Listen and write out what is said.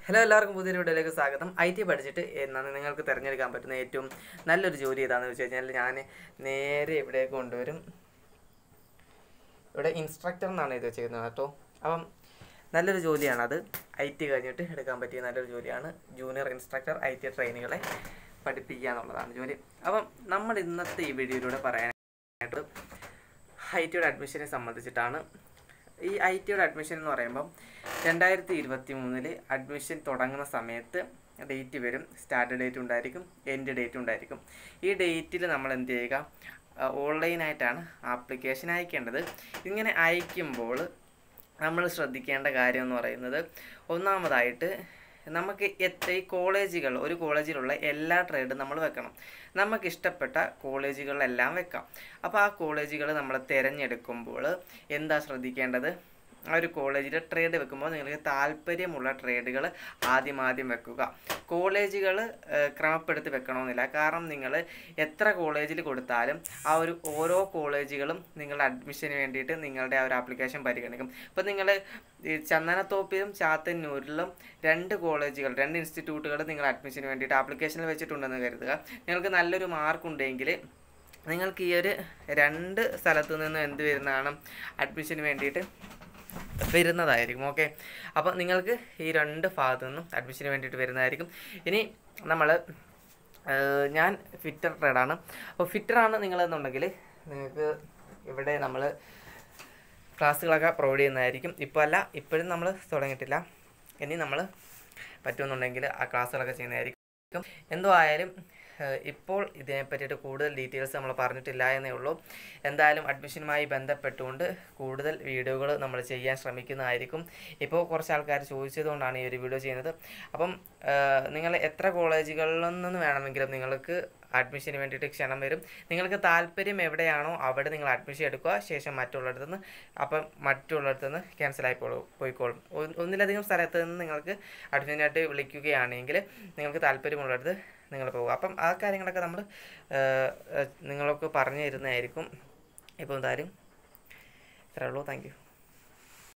hello എല്ലാവർക്കും പുതിയൊരു വീഡിയോയിലേക്ക് സ്വാഗതം ഐ ടി പഠിച്ചിട്ട് എന്നാണ് നിങ്ങൾക്ക് തിരഞ്ഞെടുക്കാൻ പറ്റുന്ന ഏറ്റവും നല്ലൊരു ജോലി ഏതാണെന്ന് വെച്ച് കഴിഞ്ഞാൽ ഞാൻ നേരെ ഇവിടേക്ക് കൊണ്ടുവരും ഇവിടെ ഇൻസ്ട്രക്ടർ എന്നാണ് ഇത് വെച്ചിരിക്കുന്നത് കേട്ടോ അപ്പം നല്ലൊരു ജോലിയാണത് ഐ ടി കഴിഞ്ഞിട്ട് എടുക്കാൻ പറ്റിയ നല്ലൊരു ജോലിയാണ് ജൂനിയർ ഇൻസ്ട്രക്ടർ ഐ ടി ട്രെയിനികളെ പഠിപ്പിക്കുക എന്നുള്ളതാണ് ജോലി അപ്പം നമ്മൾ ഇന്നത്തെ ഈ വീഡിയോയിലൂടെ പറയാനായിട്ട് ഐ ടിയുടെ അഡ്മിഷനെ സംബന്ധിച്ചിട്ടാണ് ഈ ഐ ടിയുടെ അഡ്മിഷൻ എന്ന് പറയുമ്പം രണ്ടായിരത്തി ഇരുപത്തി മൂന്നിൽ അഡ്മിഷൻ തുടങ്ങുന്ന സമയത്ത് ഡേറ്റ് വരും സ്റ്റാർട്ട് ഡേറ്റ് ഉണ്ടായിരിക്കും എൻഡ് ഡേറ്റ് ഉണ്ടായിരിക്കും ഈ ഡേറ്റിൽ നമ്മൾ എന്ത് ചെയ്യുക ഓൺലൈനായിട്ടാണ് ആപ്ലിക്കേഷൻ അയക്കേണ്ടത് ഇങ്ങനെ അയക്കുമ്പോൾ നമ്മൾ ശ്രദ്ധിക്കേണ്ട കാര്യം എന്ന് പറയുന്നത് ഒന്നാമതായിട്ട് നമുക്ക് എത്ര ഈ കോളേജുകൾ ഒരു കോളേജിലുള്ള എല്ലാ ട്രേഡും നമ്മൾ വെക്കണം നമുക്ക് ഇഷ്ടപ്പെട്ട കോളേജുകളിലെല്ലാം വെക്കാം അപ്പോൾ ആ കോളേജുകൾ നമ്മൾ തിരഞ്ഞെടുക്കുമ്പോൾ എന്താ ശ്രദ്ധിക്കേണ്ടത് ആ ഒരു കോളേജിൽ ട്രേഡ് വെക്കുമ്പോൾ നിങ്ങൾക്ക് താല്പര്യമുള്ള ട്രേഡുകൾ ആദ്യം ആദ്യം വെക്കുക കോളേജുകൾ ക്രമപ്പെടുത്തി വെക്കണമെന്നില്ല കാരണം നിങ്ങൾ എത്ര കോളേജിൽ കൊടുത്താലും ആ ഒരു ഓരോ കോളേജുകളും നിങ്ങളുടെ അഡ്മിഷന് വേണ്ടിയിട്ട് നിങ്ങളുടെ ആ ഒരു ആപ്ലിക്കേഷൻ പരിഗണിക്കും ഇപ്പോൾ നിങ്ങൾ ഈ ചന്ദനത്തോപ്പിലും ചാത്തന്നൂരിലും രണ്ട് കോളേജുകൾ രണ്ട് ഇൻസ്റ്റിറ്റ്യൂട്ടുകൾ നിങ്ങൾ അഡ്മിഷന് വേണ്ടിയിട്ട് ആപ്ലിക്കേഷനിൽ വെച്ചിട്ടുണ്ടെന്ന് കരുതുക നിങ്ങൾക്ക് നല്ലൊരു മാർക്ക് ഉണ്ടെങ്കിൽ നിങ്ങൾക്ക് ഈ ഒരു രണ്ട് സ്ഥലത്തു നിന്ന് എന്ത് വരുന്നതാണ് അഡ്മിഷന് വേണ്ടിയിട്ട് വരുന്നതായിരിക്കും ഓക്കെ അപ്പോൾ നിങ്ങൾക്ക് ഈ രണ്ട് ഭാഗത്തു നിന്നും അഡ്മിഷന് വേണ്ടിയിട്ട് വരുന്നതായിരിക്കും ഇനി നമ്മൾ ഞാൻ ഫിറ്റർ ട്രേഡാണ് അപ്പോൾ ഫിറ്ററാണ് നിങ്ങളെന്നുണ്ടെങ്കിൽ നിങ്ങൾക്ക് ഇവിടെ നമ്മൾ ക്ലാസ്സുകളൊക്കെ പ്രൊവൈഡ് ചെയ്യുന്നതായിരിക്കും ഇപ്പോൾ അല്ല ഇപ്പോഴും നമ്മൾ തുടങ്ങിയിട്ടില്ല ഇനി നമ്മൾ പറ്റുമെന്നുണ്ടെങ്കിൽ ആ ക്ലാസ്സുകളൊക്കെ ചെയ്യുന്നതായിരിക്കും എന്തോ ആയാലും ഇപ്പോൾ ഇതിനെ പറ്റിയിട്ട് കൂടുതൽ ഡീറ്റെയിൽസ് നമ്മൾ പറഞ്ഞിട്ടില്ല എന്നേ ഉള്ളൂ എന്തായാലും അഡ്മിഷനുമായി ബന്ധപ്പെട്ടുകൊണ്ട് കൂടുതൽ വീഡിയോകൾ നമ്മൾ ചെയ്യാൻ ശ്രമിക്കുന്നതായിരിക്കും ഇപ്പോൾ കുറച്ച് ആൾക്കാർ ചോദിച്ചതുകൊണ്ടാണ് ഈ ഒരു വീഡിയോ ചെയ്യുന്നത് അപ്പം നിങ്ങൾ എത്ര കോളേജുകളിൽ നിന്ന് വേണമെങ്കിലും നിങ്ങൾക്ക് അഡ്മിഷന് വേണ്ടിയിട്ട് ക്ഷണം വരും നിങ്ങൾക്ക് താല്പര്യം എവിടെയാണോ അവിടെ നിങ്ങൾ അഡ്മിഷൻ എടുക്കുക ശേഷം മറ്റുള്ളിടത്തു നിന്ന് അപ്പം മറ്റുള്ളിടത്തു നിന്ന് ക്യാൻസൽ ആയി പോയിക്കോളും ഒന്നിലധികം സ്ഥലത്ത് നിന്ന് നിങ്ങൾക്ക് അഡ്മിഷനായിട്ട് വിളിക്കുകയാണെങ്കിൽ നിങ്ങൾക്ക് താല്പര്യമുള്ളിടത്ത് നിങ്ങൾ പോകുക അപ്പം ആ കാര്യങ്ങളൊക്കെ നമ്മൾ നിങ്ങൾക്ക് പറഞ്ഞു തരുന്നതായിരിക്കും ഇപ്പോൾ എന്തായാലും ഇത്രേ ഉള്ളൂ താങ്ക് യു